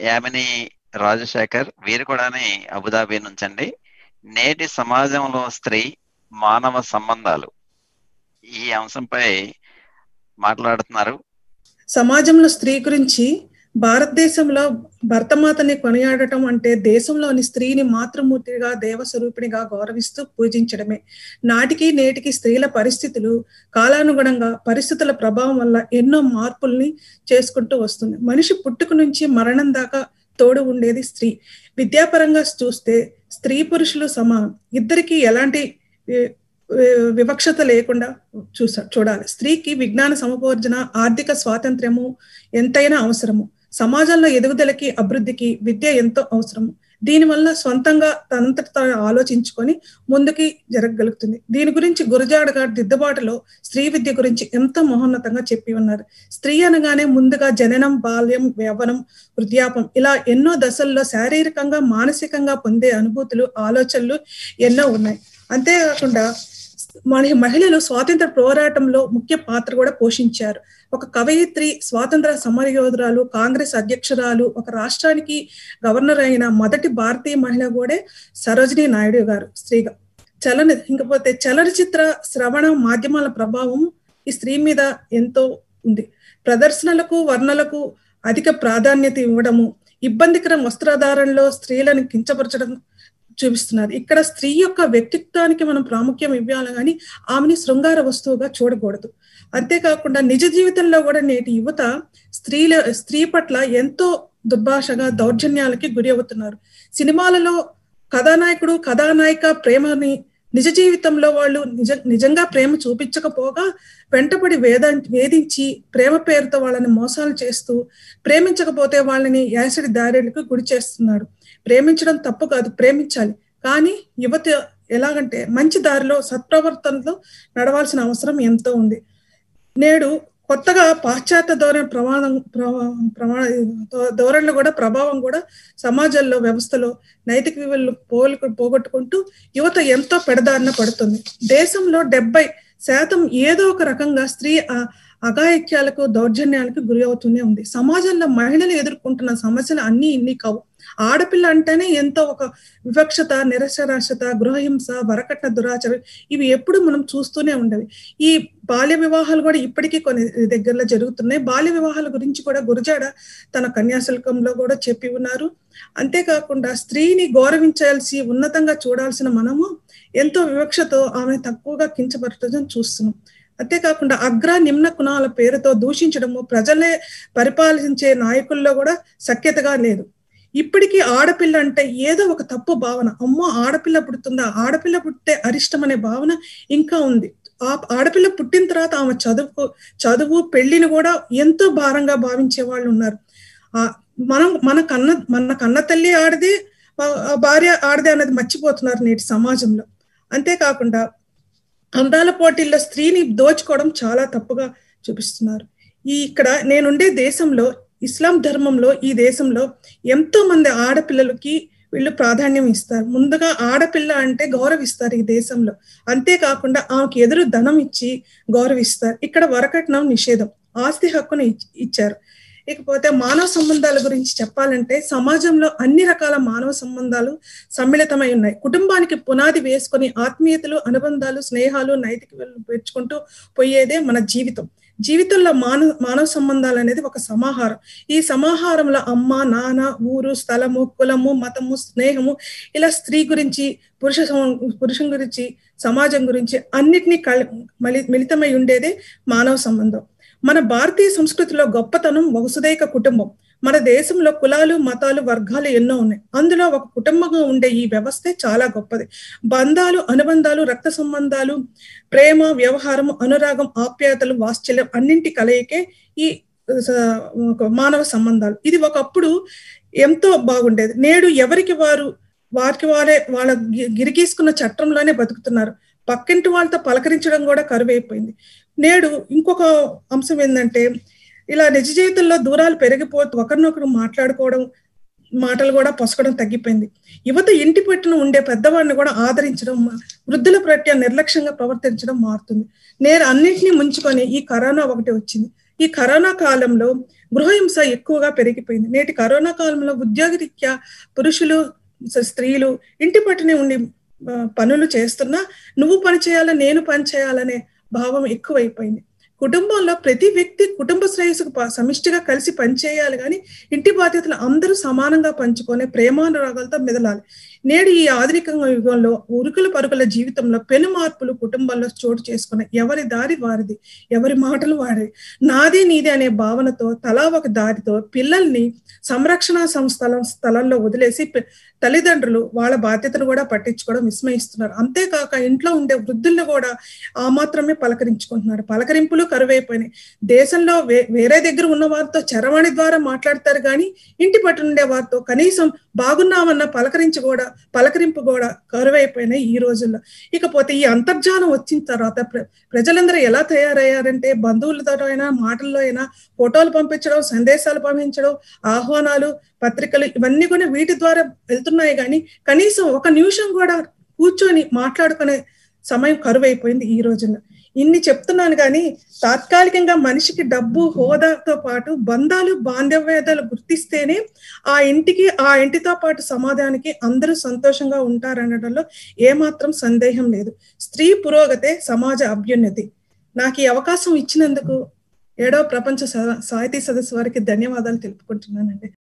యామిని రాజశేఖర్ వీరు కూడాని అబుదాబి నుంచండి నేటి సమాజంలో స్త్రీ మానవ సంబంధాలు ఈ అంశంపై మాట్లాడుతున్నారు సమాజంలో స్త్రీ గురించి భారతదేశంలో భర్తమాతని కొనియాడటం అంటే దేశంలోని స్త్రీని మాతృమూర్తిగా దేవస్వరూపిణిగా గౌరవిస్తూ పూజించడమే నాటికి నేటికి స్త్రీల పరిస్థితులు కాలానుగుణంగా పరిస్థితుల ప్రభావం వల్ల ఎన్నో మార్పుల్ని చేసుకుంటూ వస్తుంది మనిషి పుట్టుక నుంచి మరణం దాకా తోడు ఉండేది స్త్రీ విద్యాపరంగా చూస్తే స్త్రీ పురుషులు సమానం ఇద్దరికి ఎలాంటి వివక్షత లేకుండా చూసా చూడాలి స్త్రీకి విజ్ఞాన సమపోర్జన ఆర్థిక స్వాతంత్ర్యము ఎంతైనా అవసరము సమాజంలో ఎదుగుదలకి అభివృద్ధికి విద్య ఎంతో అవసరము దీనివల్ల స్వంతంగా తనంతట తాను ఆలోచించుకొని ముందుకి జరగగలుగుతుంది దీని గురించి గురజాడ గారు దిద్దుబాటులో స్త్రీ విద్య గురించి ఎంతో మహోన్నతంగా చెప్పి ఉన్నారు స్త్రీ అనగానే ముందుగా జననం బాల్యం యవ్వనం వృద్ధాపం ఇలా ఎన్నో దశల్లో శారీరకంగా మానసికంగా పొందే అనుభూతులు ఆలోచనలు ఎన్నో ఉన్నాయి అంతేకాకుండా మన మహిళలు స్వాతంత్ర పోరాటంలో ముఖ్య పాత్ర కూడా పోషించారు ఒక కవయిత్రి స్వాతంత్ర సమరయోధురాలు కాంగ్రెస్ అధ్యక్షురాలు ఒక రాష్ట్రానికి గవర్నర్ అయిన మొదటి భారతీయ మహిళ కూడా సరోజినీ నాయుడు గారు స్త్రీగా చలన ఇంకపోతే చలనచిత్ర శ్రవణ మాధ్యమాల ప్రభావం ఈ స్త్రీ మీద ఎంతో ఉంది ప్రదర్శనలకు వర్ణలకు అధిక ప్రాధాన్యత ఇవ్వడము ఇబ్బందికర వస్త్రధారణలో స్త్రీలను కించపరచడం చూపిస్తున్నారు ఇక్కడ స్త్రీ యొక్క వ్యక్తిత్వానికి మనం ప్రాముఖ్యం ఇవ్వాలి కానీ ఆమెని శృంగార వస్తువుగా చూడకూడదు అంతేకాకుండా నిజ జీవితంలో కూడా నేటి యువత స్త్రీల స్త్రీ పట్ల ఎంతో దుర్భాషగా దౌర్జన్యాలకి గురి అవుతున్నారు సినిమాలలో కథానాయకుడు కథానాయిక ప్రేమని నిజ జీవితంలో వాళ్ళు నిజ నిజంగా ప్రేమ చూపించకపోగా వెంటపడి వేద వేధించి ప్రేమ పేరుతో వాళ్ళని మోసాలు చేస్తూ ప్రేమించకపోతే వాళ్ళని యాసిడ్ దారులకు గురి చేస్తున్నాడు ప్రేమించడం తప్పు కాదు ప్రేమించాలి కానీ యువత ఎలాగంటే మంచి దారిలో సత్ప్రవర్తనలో నడవాల్సిన అవసరం ఎంతో ఉంది నేడు కొత్తగా పాశ్చాత్య ధోరణి ప్రమాణం ప్రమాణ ధోరణిలో కూడా ప్రభావం కూడా సమాజంలో వ్యవస్థలో నైతిక విలువలు పోలు పోగొట్టుకుంటూ యువత ఎంతో పెడదారిన పడుతుంది దేశంలో డెబ్బై శాతం ఏదో ఒక రకంగా స్త్రీ అఘాయిత్యాలకు దౌర్జన్యాలకు గురి అవుతూనే ఉంది సమాజంలో మహిళలు ఎదుర్కొంటున్న సమస్యలు అన్ని ఇన్ని కావు ఆడపిల్ల అంటేనే ఎంతో ఒక వివక్షత నిరక్షరాస్యత గృహహింస వరకట్న దురాచారం ఇవి ఎప్పుడు మనం చూస్తూనే ఉండేవి ఈ బాల్య వివాహాలు కూడా ఇప్పటికీ కొన్ని దగ్గరలో జరుగుతున్నాయి బాల్య వివాహాల గురించి కూడా గురజాడ తన కన్యాశుల్కంలో కూడా చెప్పి ఉన్నారు అంతేకాకుండా స్త్రీని గౌరవించాల్సి ఉన్నతంగా చూడాల్సిన మనము ఎంతో వివక్షతో ఆమె తక్కువగా కించపరచడం చూస్తున్నాం అంతేకాకుండా అగ్ర నిమ్న కుణాల పేరుతో దూషించడము ప్రజలే పరిపాలించే నాయకుల్లో కూడా సఖ్యతగా లేదు ఇప్పటికీ ఆడపిల్ల అంటే ఏదో ఒక తప్పు భావన అమ్మో ఆడపిల్ల పుడుతుందా ఆడపిల్ల పుట్టే అరిష్టం అనే భావన ఇంకా ఉంది ఆ ఆడపిల్ల పుట్టిన తర్వాత ఆమె చదువు చదువు పెళ్లిని కూడా ఎంతో భారంగా భావించే వాళ్ళు ఉన్నారు ఆ మనం మన కన్న మన కన్న తల్లి ఆడది భార్య ఆడది అన్నది మర్చిపోతున్నారు నేటి సమాజంలో అంతేకాకుండా అందాల పోటీల్లో స్త్రీని దోచుకోవడం చాలా తప్పుగా చూపిస్తున్నారు ఈ ఇక్కడ నేనుండే దేశంలో ఇస్లాం ధర్మంలో ఈ దేశంలో ఎంతో మంది ఆడపిల్లలకి వీళ్ళు ప్రాధాన్యం ఇస్తారు ముందుగా ఆడపిల్ల అంటే గౌరవిస్తారు ఈ దేశంలో అంతేకాకుండా ఆమెకి ఎదురు ధనం ఇచ్చి గౌరవిస్తారు ఇక్కడ వరకట్నం నిషేధం ఆస్తి హక్కును ఇచ్చారు ఇకపోతే మానవ సంబంధాల గురించి చెప్పాలంటే సమాజంలో అన్ని రకాల మానవ సంబంధాలు సమ్మిళితమై ఉన్నాయి కుటుంబానికి పునాది వేసుకొని ఆత్మీయతలు అనుబంధాలు స్నేహాలు నైతిక పెంచుకుంటూ పోయేదే మన జీవితం జీవితంలో మానవ మానవ సంబంధాలు అనేది ఒక సమాహారం ఈ సమాహారంలో అమ్మ నాన్న ఊరు స్థలము కులము మతము స్నేహము ఇలా స్త్రీ గురించి పురుష పురుషం గురించి సమాజం గురించి అన్నిటినీ కలి మిళితమై ఉండేదే మానవ సంబంధం మన భారతీయ సంస్కృతిలో గొప్పతనం వసుదైక కుటుంబం మన దేశంలో కులాలు మతాలు వర్గాలు ఎన్నో ఉన్నాయి అందులో ఒక కుటుంబంగా ఉండే ఈ వ్యవస్థే చాలా గొప్పది బంధాలు అనుబంధాలు రక్త సంబంధాలు ప్రేమ వ్యవహారం అనురాగం ఆప్యాయతలు వాత్సల్యం అన్నింటి కలయికే ఈ మానవ సంబంధాలు ఇది ఒకప్పుడు ఎంతో బాగుండేది నేడు ఎవరికి వారు వారికి వారే వాళ్ళ గిరిగీసుకున్న చట్టంలోనే బతుకుతున్నారు పక్కింటి వాళ్ళతో పలకరించడం కూడా కరువైపోయింది నేడు ఇంకొక అంశం ఏంటంటే ఇలా నిజ జీవితంలో దూరాలు పెరిగిపోతూ ఒకరినొకరు మాట్లాడుకోవడం మాటలు కూడా పొసకడం తగ్గిపోయింది యువత ఇంటి పట్టున ఉండే పెద్దవాడిని కూడా ఆదరించడం వృద్ధుల ప్రత్య నిర్లక్ష్యంగా ప్రవర్తించడం మారుతుంది నేను అన్నింటినీ ముంచుకొని ఈ కరోనా ఒకటి వచ్చింది ఈ కరోనా కాలంలో గృహహింస ఎక్కువగా పెరిగిపోయింది నేటి కరోనా కాలంలో ఉద్యోగరీత్యా పురుషులు స్త్రీలు ఇంటి పట్టునే ఉండి పనులు చేస్తున్నా నువ్వు పని చేయాలా నేను పని చేయాలనే భావం ఎక్కువైపోయింది కుటుంబంలో ప్రతి వ్యక్తి కుటుంబ శ్రేయస్సుకు సమిష్టిగా కలిసి పనిచేయాలి కానీ ఇంటి బాధ్యతలు అందరూ సమానంగా పంచుకొని ప్రేమానురాగాలతో మెదలాలి నేడు ఈ ఆధునిక యుగంలో ఉరుకుల పరుగుల జీవితంలో పెను మార్పులు కుటుంబంలో చోటు చేసుకున్న ఎవరి దారి వారిది ఎవరి మాటలు వారి నాది నీది అనే భావనతో తలా ఒక దారితో పిల్లల్ని సంరక్షణ సంస్థల స్థలంలో వదిలేసి తల్లిదండ్రులు వాళ్ళ బాధ్యతను కూడా పట్టించుకోవడం విస్మయిస్తున్నారు అంతేకాక ఇంట్లో ఉండే వృద్ధులను కూడా ఆ మాత్రమే పలకరించుకుంటున్నారు పలకరింపులు కరువైపోయినాయి దేశంలో వేరే దగ్గర ఉన్న వారితో చరవాణి ద్వారా మాట్లాడతారు కానీ ఇంటి పట్టునుండే వారితో కనీసం బాగున్నామన్న పలకరించి కూడా పలకరింపు కూడా కరువైపోయినాయి ఈ రోజుల్లో ఇకపోతే ఈ అంతర్జాలం వచ్చిన తర్వాత ప్రజలందరూ ఎలా తయారయ్యారంటే బంధువులతో అయినా మాటల్లో అయినా ఫోటోలు పంపించడం సందేశాలు పంపించడం ఆహ్వానాలు పత్రికలు ఇవన్నీ కూడా వీటి ద్వారా వెళ్తున్నాయి కానీ కనీసం ఒక నిమిషం కూడా కూర్చొని మాట్లాడుకునే సమయం కరువైపోయింది ఈ రోజున ఇన్ని చెప్తున్నాను కానీ తాత్కాలికంగా మనిషికి డబ్బు హోదాతో పాటు బంధాలు బాంధవ్యాదాలు గుర్తిస్తేనే ఆ ఇంటికి ఆ ఇంటితో పాటు సమాజానికి అందరూ సంతోషంగా ఉంటారనడంలో ఏమాత్రం సందేహం లేదు స్త్రీ పురోగతే సమాజ అభ్యున్నతి నాకు ఈ అవకాశం ఇచ్చినందుకు ఏడవ ప్రపంచ సాహితీ సదస్సు వారికి ధన్యవాదాలు తెలుపుకుంటున్నానండి